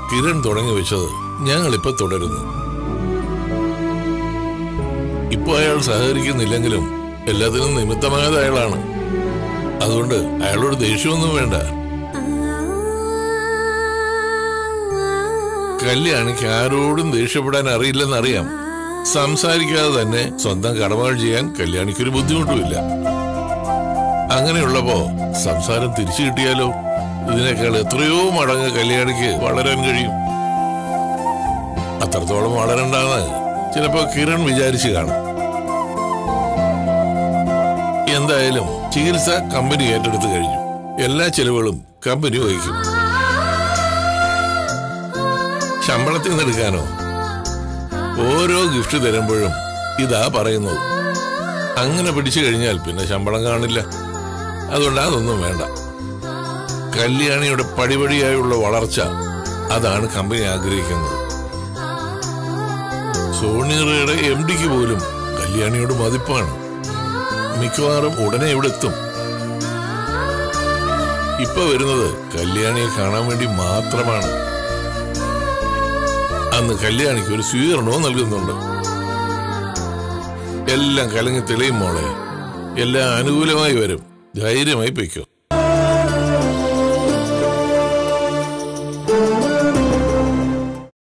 കിരൺ തുടങ്ങി വെച്ചത് ഞങ്ങളിപ്പോ തുടരുന്നു ഇപ്പൊ അയാൾ സഹകരിക്കുന്നില്ലെങ്കിലും എല്ലാത്തിനും നിമിത്തമായത് അയാളാണ് അതുകൊണ്ട് അയാളോട് ദേഷ്യമൊന്നും വേണ്ട കല്യാണിക്ക് ആരോടും ദേഷ്യപ്പെടാൻ അറിയില്ലെന്നറിയാം സംസാരിക്കാതെ തന്നെ സ്വന്തം കടമകൾ ചെയ്യാൻ കല്യാണിക്കൊരു ബുദ്ധിമുട്ടുമില്ല അങ്ങനെയുള്ളപ്പോ സംസാരം തിരിച്ചു കിട്ടിയാലോ ഇതിനേക്കാൾ എത്രയോ മടങ്ങ് കല്യാണിക്ക് വളരാൻ കഴിയും അത്രത്തോളം വളരണ്ടാന്ന് ചിലപ്പോ കിരൺ വിചാരിച്ചു കാണും എന്തായാലും ചികിത്സ കമ്പനി ഏറ്റെടുത്തു കഴിഞ്ഞു എല്ലാ ചെലവുകളും കമ്പനി വഹിക്കും ശമ്പളത്തിൽ നിന്ന് എടുക്കാനോ ഓരോ ഗിഫ്റ്റ് തരുമ്പോഴും ഇതാ പറയുന്നത് അങ്ങനെ പിടിച്ചു കഴിഞ്ഞാൽ പിന്നെ ശമ്പളം കാണില്ല അതുകൊണ്ട് അതൊന്നും വേണ്ട കല്യാണിയുടെ പടിപടിയായുള്ള വളർച്ച അതാണ് കമ്പനി ആഗ്രഹിക്കുന്നത് സോണിയറയുടെ എം ഡിക്ക് പോലും കല്യാണിയോട് മതിപ്പാണ് മിക്കവാറും ഉടനെ ഇവിടെ എത്തും ഇപ്പൊ വരുന്നത് കല്യാണിയെ കാണാൻ വേണ്ടി മാത്രമാണ് അന്ന് കല്യാണിക്ക് ഒരു സ്വീകരണവും നൽകുന്നുണ്ട് എല്ലാം കലങ്ങി തെളിയും മോളെ എല്ലാം അനുകൂലമായി വരും ധൈര്യമായി പൊയ്ക്കോ